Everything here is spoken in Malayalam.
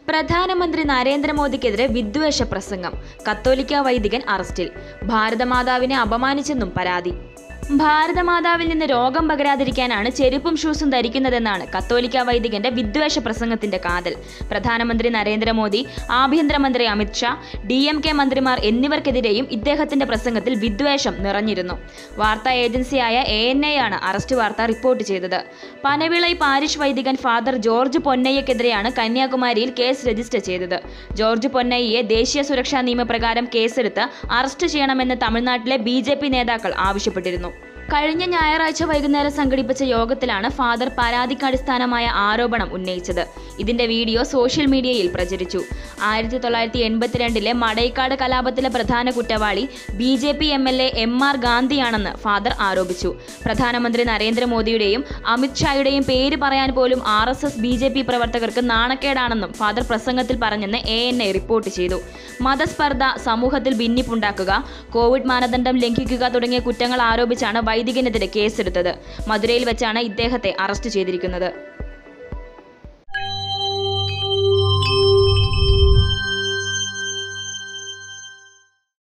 പ്രധാനമന്ത്രി നരേന്ദ്രമോദിക്കെതിരെ വിദ്വേഷ പ്രസംഗം കത്തോലിക്ക വൈദികൻ അറസ്റ്റിൽ ഭാരതമാതാവിനെ അപമാനിച്ചെന്നും പരാതി ഭാരതമാതാവിൽ നിന്ന് രോഗം പകരാതിരിക്കാനാണ് ചെരുപ്പും ഷൂസും ധരിക്കുന്നതെന്നാണ് കത്തോലിക്ക വൈദികന്റെ വിദ്വേഷ പ്രസംഗത്തിന്റെ കാതൽ പ്രധാനമന്ത്രി നരേന്ദ്രമോദി ആഭ്യന്തരമന്ത്രി അമിത്ഷാ ഡി എം കെ മന്ത്രിമാർ എന്നിവർക്കെതിരെയും ഇദ്ദേഹത്തിന്റെ പ്രസംഗത്തിൽ വിദ്വേഷം നിറഞ്ഞിരുന്നു വാർത്താ ഏജൻസിയായ എ എൻ ഐ ആണ് അറസ്റ്റ് വാർത്ത റിപ്പോർട്ട് ചെയ്തത് പനവിളൈ പാരിഷ് വൈദികൻ ഫാദർ ജോർജ് പൊന്നയ്യക്കെതിരെയാണ് കന്യാകുമാരിയിൽ കേസ് രജിസ്റ്റർ ചെയ്തത് ജോർജ് പൊന്നയ്യയെ ദേശീയ സുരക്ഷാ നിയമപ്രകാരം കേസെടുത്ത് അറസ്റ്റ് ചെയ്യണമെന്ന് തമിഴ്നാട്ടിലെ ബി നേതാക്കൾ ആവശ്യപ്പെട്ടിരുന്നു കഴിഞ്ഞ ഞായറാഴ്ച വൈകുന്നേരം സംഘടിപ്പിച്ച യോഗത്തിലാണ് ഫാദർ പരാതിക്ക് അടിസ്ഥാനമായ ആരോപണം ഉന്നയിച്ചത് ഇതിന്റെ വീഡിയോ സോഷ്യൽ മീഡിയയിൽ പ്രചരിച്ചു ആയിരത്തി തൊള്ളായിരത്തി എൺപത്തിരണ്ടിലെ മടൈക്കാട് കലാപത്തിലെ പ്രധാന കുറ്റവാളി B J P M L A M R ഗാന്ധിയാണെന്ന് ഫാദർ ആരോപിച്ചു പ്രധാനമന്ത്രി നരേന്ദ്രമോദിയുടെയും അമിത്ഷായുടെയും പേര് പറയാൻ പോലും R S S B J P പ്രവർത്തകർക്ക് നാണക്കേടാണെന്നും ഫാദർ പ്രസംഗത്തിൽ പറഞ്ഞെന്ന് എ എൻ ഐ റിപ്പോർട്ട് ചെയ്തു മതസ്പർദ്ധ സമൂഹത്തിൽ ഭിന്നിപ്പുണ്ടാക്കുക കോവിഡ് മാനദണ്ഡം ലംഘിക്കുക തുടങ്ങിയ കുറ്റങ്ങൾ ആരോപിച്ചാണ് വൈദികനെതിരെ കേസെടുത്തത് മധുരയിൽ വെച്ചാണ് ഇദ്ദേഹത്തെ അറസ്റ്റ് ചെയ്തിരിക്കുന്നത്